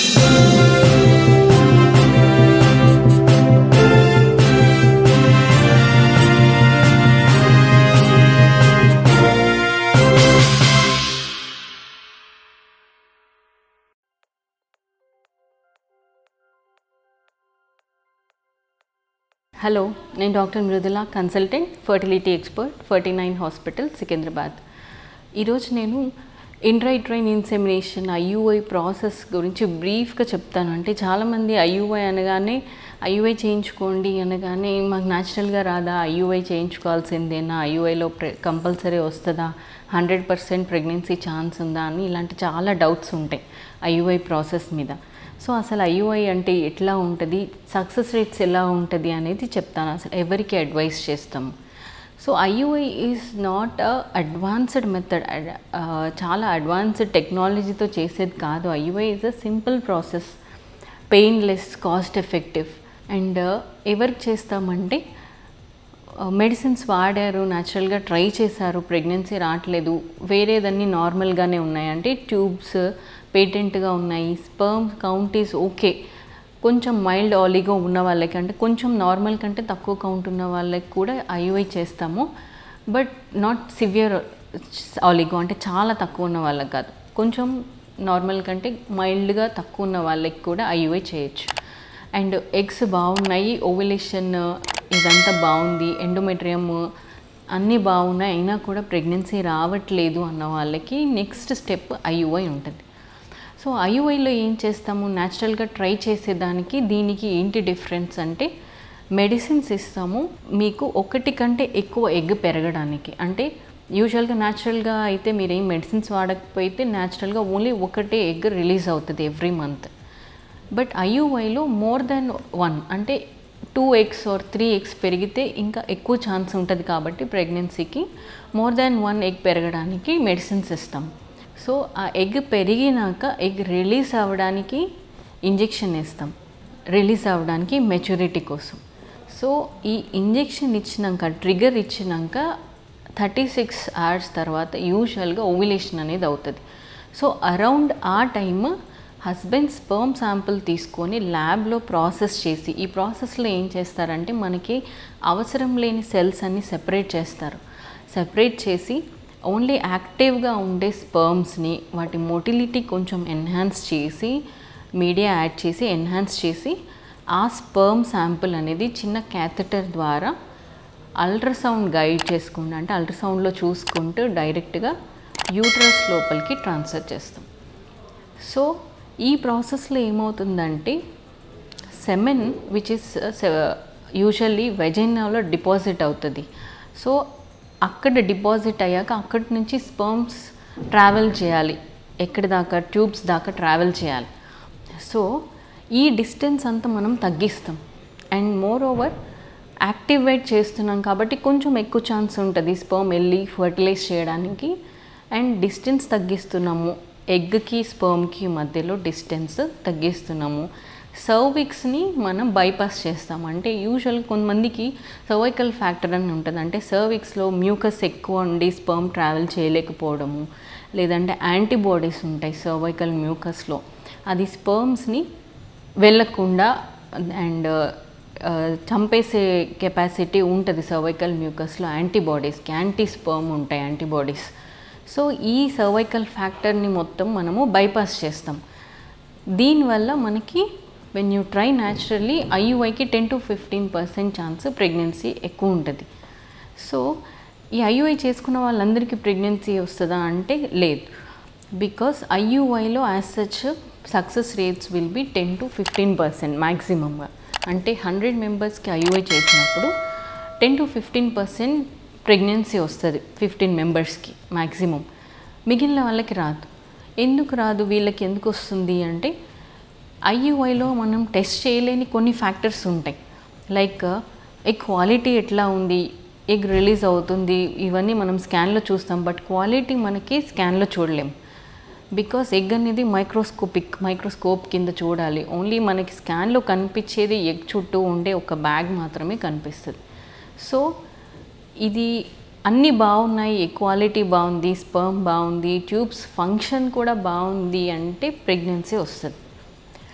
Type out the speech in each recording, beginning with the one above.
hello నేను doctor Mridula consultant fertility expert forty nine hospital Secunderabad ఈరోజు నేను ఇంట్రైట్రైన్ ఇన్సెమినేషన్ ఐయుఐ ప్రాసెస్ గురించి బ్రీఫ్గా చెప్తాను అంటే చాలామంది ఐయుఐ అనగానే ఐయుఐ చేయించుకోండి అనగానే మాకు న్యాచురల్గా రాదా ఐయుఐ చేయించుకోవాల్సిందేనా ఐయుఐలో ప్రె కంపల్సరీ వస్తుందా హండ్రెడ్ పర్సెంట్ ప్రెగ్నెన్సీ ఛాన్స్ ఉందా అని ఇలాంటి చాలా డౌట్స్ ఉంటాయి ఐయుఐ ప్రాసెస్ మీద సో అసలు ఐయుఐ అంటే ఎట్లా ఉంటుంది సక్సెస్ రేట్స్ ఎలా ఉంటుంది అనేది చెప్తాను అసలు ఎవరికి అడ్వైస్ చేస్తాము so IUI is not a advanced method చాలా అడ్వాన్స్డ్ టెక్నాలజీతో చేసేది కాదు IUI is a simple process painless cost effective and ఎవరికి చేస్తామంటే మెడిసిన్స్ వాడారు న్యాచురల్గా ట్రై చేశారు ప్రెగ్నెన్సీ రావట్లేదు వేరేదన్నీ నార్మల్గానే ఉన్నాయి అంటే ట్యూబ్స్ పేటెంట్గా ఉన్నాయి స్పర్మ్ కౌంట్ ఈజ్ ఓకే కొంచెం మైల్డ్ ఆలిగో ఉన్న వాళ్ళకి అంటే కొంచెం నార్మల్ కంటే తక్కువ కౌంట్ ఉన్న వాళ్ళకి కూడా ఐయుఐ చేస్తాము బట్ నాట్ సివియర్ ఆలిగో అంటే చాలా తక్కువ ఉన్న వాళ్ళకి కాదు కొంచెం నార్మల్ కంటే మైల్డ్గా తక్కువ ఉన్న వాళ్ళకి కూడా ఐయుఐ చేయొచ్చు అండ్ ఎగ్స్ బాగున్నాయి ఓవలేషన్ ఇదంతా బాగుంది ఎండోమెట్రియం అన్నీ బాగున్నాయి అయినా కూడా ప్రెగ్నెన్సీ రావట్లేదు అన్న వాళ్ళకి నెక్స్ట్ స్టెప్ ఐయుఐ ఉంటుంది సో ఐయుఐలో ఏం చేస్తాము న్యాచురల్గా ట్రై చేసేదానికి దీనికి ఏంటి డిఫరెన్స్ అంటే మెడిసిన్స్ ఇస్తాము మీకు ఒకటి కంటే ఎక్కువ ఎగ్ పెరగడానికి అంటే యూజువల్గా న్యాచురల్గా అయితే మీరు ఏం మెడిసిన్స్ వాడకపోతే న్యాచురల్గా ఓన్లీ ఒకటే ఎగ్ రిలీజ్ అవుతుంది ఎవ్రీ మంత్ బట్ ఐయుఐలో మోర్ దెన్ వన్ అంటే two eggs or three eggs పెరిగితే ఇంకా ఎక్కువ ఛాన్స్ ఉంటుంది కాబట్టి ప్రెగ్నెన్సీకి మోర్ దాన్ వన్ ఎగ్ పెరగడానికి మెడిసిన్స్ ఇస్తాం సో ఆ ఎగ్ పెరిగినాక ఎగ్ రిలీజ్ అవ్వడానికి ఇంజెక్షన్ ఇస్తాం రిలీజ్ అవ్వడానికి మెచ్యూరిటీ కోసం సో ఈ ఇంజెక్షన్ ఇచ్చినాక ట్రిగర్ ఇచ్చినాక థర్టీ సిక్స్ అవర్స్ తర్వాత యూజువల్గా ఓవిలేషన్ అనేది అవుతుంది సో అరౌండ్ ఆ టైమ్ హస్బెండ్ స్పర్మ్ శాంపుల్ తీసుకొని ల్యాబ్లో ప్రాసెస్ చేసి ఈ ప్రాసెస్లో ఏం చేస్తారంటే మనకి అవసరం లేని సెల్స్ అన్ని సెపరేట్ చేస్తారు సెపరేట్ చేసి ఓన్లీ యాక్టివ్గా ఉండే స్పర్మ్స్ని వాటి మొటిలిటీ కొంచెం ఎన్హాన్స్ చేసి మీడియా యాడ్ చేసి ఎన్హాన్స్ చేసి ఆ స్పర్మ్ శాంపుల్ అనేది చిన్న క్యాథెటర్ ద్వారా అల్ట్రాసౌండ్ గైడ్ చేసుకుంటూ అంటే అల్ట్రాసౌండ్లో చూసుకుంటూ డైరెక్ట్గా యూట్రస్ లోపలికి ట్రాన్స్ఫర్ చేస్తాం సో ఈ ప్రాసెస్లో ఏమవుతుందంటే సెమెన్ విచ్ ఇస్ యూజువల్లీ వెజైనాలో డిపాజిట్ అవుతుంది సో అక్కడ డిపాజిట్ అయ్యాక అక్కడి నుంచి స్పర్మ్స్ ట్రావెల్ చేయాలి ఎక్కడి దాకా ట్యూబ్స్ దాకా ట్రావెల్ చేయాలి సో ఈ డిస్టెన్స్ అంతా మనం తగ్గిస్తాం అండ్ మోర్ ఓవర్ యాక్టివేట్ చేస్తున్నాం కాబట్టి కొంచెం ఎక్కువ ఛాన్స్ ఉంటుంది స్పర్మ్ వెళ్ళి ఫర్టిలైజ్ చేయడానికి అండ్ డిస్టెన్స్ తగ్గిస్తున్నాము ఎగ్కి స్పర్మ్కి మధ్యలో డిస్టెన్స్ తగ్గిస్తున్నాము సర్విక్స్ని మనం బైపాస్ చేస్తాం అంటే యూజువల్ కొంతమందికి సర్వైకల్ ఫ్యాక్టర్ అని ఉంటుంది అంటే సర్విక్స్లో మ్యూకస్ ఎక్కువ ఉండి స్పర్మ్ ట్రావెల్ చేయలేకపోవడము లేదంటే యాంటీబాడీస్ ఉంటాయి సర్వైకల్ మ్యూకస్లో అది స్పర్మ్స్ని వెళ్ళకుండా అండ్ చంపేసే కెపాసిటీ ఉంటుంది సర్వైకల్ మ్యూకస్లో యాంటీబాడీస్కి యాంటీ స్పర్మ్ ఉంటాయి యాంటీబాడీస్ సో ఈ సర్వైకల్ ఫ్యాక్టర్ని మొత్తం మనము బైపాస్ చేస్తాం దీనివల్ల మనకి వెన్ యూ ట్రై న్యాచురల్లీ ఐయుఐకి ten to fifteen percent chance pregnancy ఎక్కువ ఉంటుంది సో ఈ ఐయుఐ చేసుకున్న వాళ్ళందరికీ ప్రెగ్నెన్సీ వస్తుందా అంటే లేదు బికాస్ ఐయుఐలో as such success rates will be ten to fifteen percent మ్యాక్సిమంగా అంటే హండ్రెడ్ మెంబర్స్కి ఐయుఐ చేసినప్పుడు ten to fifteen percent pregnancy వస్తుంది ఫిఫ్టీన్ మెంబర్స్కి మ్యాక్సిమం మిగిలిన వాళ్ళకి రాదు ఎందుకు రాదు వీళ్ళకి ఎందుకు వస్తుంది అంటే ఐయుఐలో మనం టెస్ట్ చేయలేని కొన్ని ఫ్యాక్టర్స్ ఉంటాయి లైక్ ఎగ్ క్వాలిటీ ఎట్లా ఉంది ఎగ్ రిలీజ్ అవుతుంది ఇవన్నీ మనం స్కాన్లో చూస్తాం బట్ క్వాలిటీ మనకి స్కాన్లో చూడలేం బికాస్ ఎగ్ అనేది మైక్రోస్కోపిక్ మైక్రోస్కోప్ కింద చూడాలి ఓన్లీ మనకి స్కాన్లో కనిపించేది ఎగ్ చుట్టూ ఉండే ఒక బ్యాగ్ మాత్రమే కనిపిస్తుంది సో ఇది అన్నీ బాగున్నాయి క్వాలిటీ బాగుంది స్పర్మ్ బాగుంది ట్యూబ్స్ ఫంక్షన్ కూడా బాగుంది అంటే ప్రెగ్నెన్సీ వస్తుంది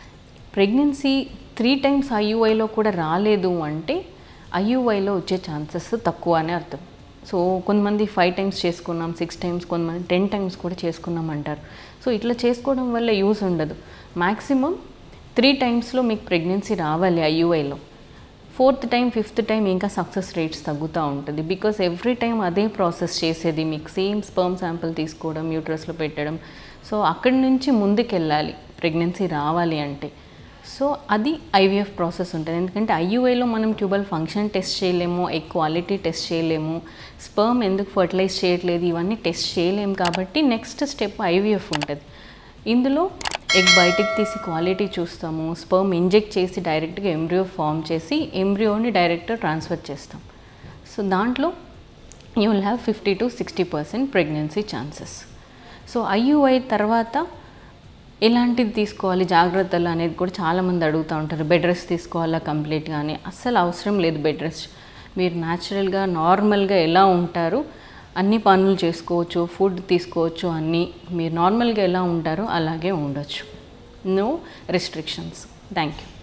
ప్రెగ్నెన్సీ త్రీ టైమ్స్ ఐయుఐలో కూడా రాలేదు అంటే ఐయుఐలో వచ్చే ఛాన్సెస్ తక్కువ అని అర్థం సో కొంతమంది ఫైవ్ టైమ్స్ చేసుకున్నాం సిక్స్ టైమ్స్ కొంతమంది టెన్ టైమ్స్ కూడా చేసుకున్నాం అంటారు సో ఇట్లా చేసుకోవడం వల్ల యూస్ ఉండదు మ్యాక్సిమం త్రీ టైమ్స్లో మీకు ప్రెగ్నెన్సీ రావాలి ఐయుఐలో ఫోర్త్ టైం ఫిఫ్త్ టైం ఇంకా సక్సెస్ రేట్స్ తగ్గుతూ ఉంటుంది బికాస్ ఎవ్రీ టైం అదే ప్రాసెస్ చేసేది మీకు సేమ్ స్పర్మ్ శాంపిల్ తీసుకోవడం యూట్రస్లో పెట్టడం సో అక్కడి నుంచి ముందుకెళ్ళాలి ప్రెగ్నెన్సీ రావాలి అంటే సో అది ఐవీఎఫ్ ప్రాసెస్ ఉంటుంది ఎందుకంటే ఐయుఐలో మనం ట్యూబల్ ఫంక్షన్ టెస్ట్ చేయలేము ఎగ్ క్వాలిటీ టెస్ట్ చేయలేము స్పర్మ్ ఎందుకు ఫర్టిలైజ్ చేయట్లేదు ఇవన్నీ టెస్ట్ చేయలేము కాబట్టి నెక్స్ట్ స్టెప్ ఐవీఎఫ్ ఉంటుంది ఇందులో ఎగ్ బయటికి తీసి క్వాలిటీ చూస్తాము స్పర్మ్ ఇంజెక్ట్ చేసి డైరెక్ట్గా ఎంబ్రియో ఫామ్ చేసి ఎంబ్రియోని డైరెక్ట్ ట్రాన్స్ఫర్ చేస్తాం సో దాంట్లో you will have fifty to sixty percent pregnancy chances so IUI తర్వాత ఎలాంటిది తీసుకోవాలి జాగ్రత్తలు అనేది కూడా చాలామంది అడుగుతూ ఉంటారు బెడ్ రెస్ట్ తీసుకోవాలా కంప్లీట్గా అని అస్సలు అవసరం లేదు బెడ్ రెస్ట్ మీరు న్యాచురల్గా నార్మల్గా ఎలా ఉంటారు అన్ని పనులు చేసుకోవచ్చు ఫుడ్ తీసుకోవచ్చు అన్నీ మీరు నార్మల్గా ఎలా ఉంటారో అలాగే ఉండొచ్చు నో రెస్ట్రిక్షన్స్ థ్యాంక్ యూ